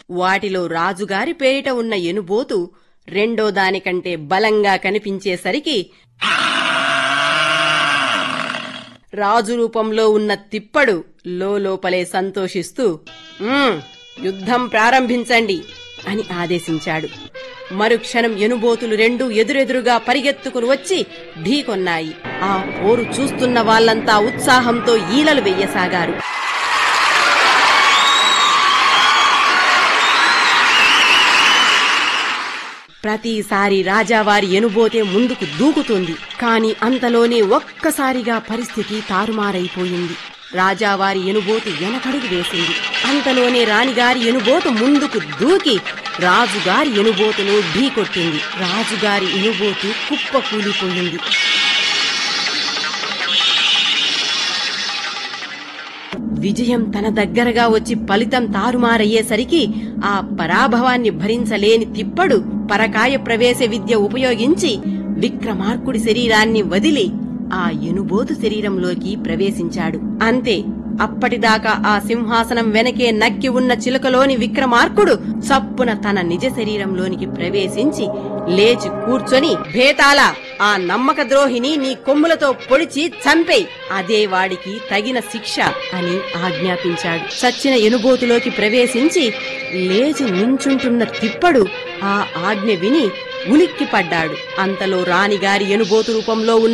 వాటిలో రాజుగారి పేరిట ఉన్న ఎనుబోతు రెండో దానికంటే బలంగా కనిపించేసరికి రాజు రూపంలో ఉన్న తిప్పడు లోపలే సంతోషిస్తూ "ఉమ్, యుద్ధం ప్రారంభించండి అని ఆదేశించాడు మరుక్షణం ఎనుబోతులు రెండు ఎదురెదురుగా పరిగెత్తుకుని వచ్చి ఢీకొన్నాయి ఆ పోరు చూస్తున్న వాళ్ళంతా ఉత్సాహంతో ఈలలు వెయ్యసాగారు ప్రతిసారి రాజావారి ఎనుబోతే ముందుకు దూకుతుంది కాని అంతలోనే ఒక్కసారిగా పరిస్థితి తారుమారైపోయింది రాజావారి ఎనుబోతు వెనకడుగు వేసింది అంతలోనే రాణిగారి ఎనుబోతు ముందుకు దూకి రాజుగారి ఎనుబోతును ఢీకొట్టింది రాజుగారి ఎనుబోతు కుప్ప కూలిపోయింది విజయం తన దగ్గరగా వచ్చి ఫలితం తారుమారయ్యేసరికి ఆ పరాభవాన్ని భరించలేని తిప్పడు పరకాయ ప్రవేశ విద్య ఉపయోగించి విక్రమార్కుడి శరీరాన్ని వదిలి ఆ ఎనుబోతు శరీరంలోకి ప్రవేశించాడు అంతే అప్పటిదాకా ఆ సింహాసనం వెనకే నక్కి ఉన్న చిలుకలోని విక్రమార్కుడు చప్పున తన నిజ శరీరంలోనికి ప్రవేశించి లేచి కూర్చొని భేతాల ఆ నమ్మక ద్రోహిని నీ కొమ్ములతో పొడిచి చంపేయ్ అదే వాడికి తగిన శిక్ష అని ఆజ్ఞాపించాడు చచ్చిన ఎనుబోతులోకి ప్రవేశించి లేచి నించుంటున్న తిప్పడు ఆ ఆజ్ఞ విని ఉలిక్కిపడ్డాడు అంతలో రాణిగారి ఎనుబోతు రూపంలో ఉన్న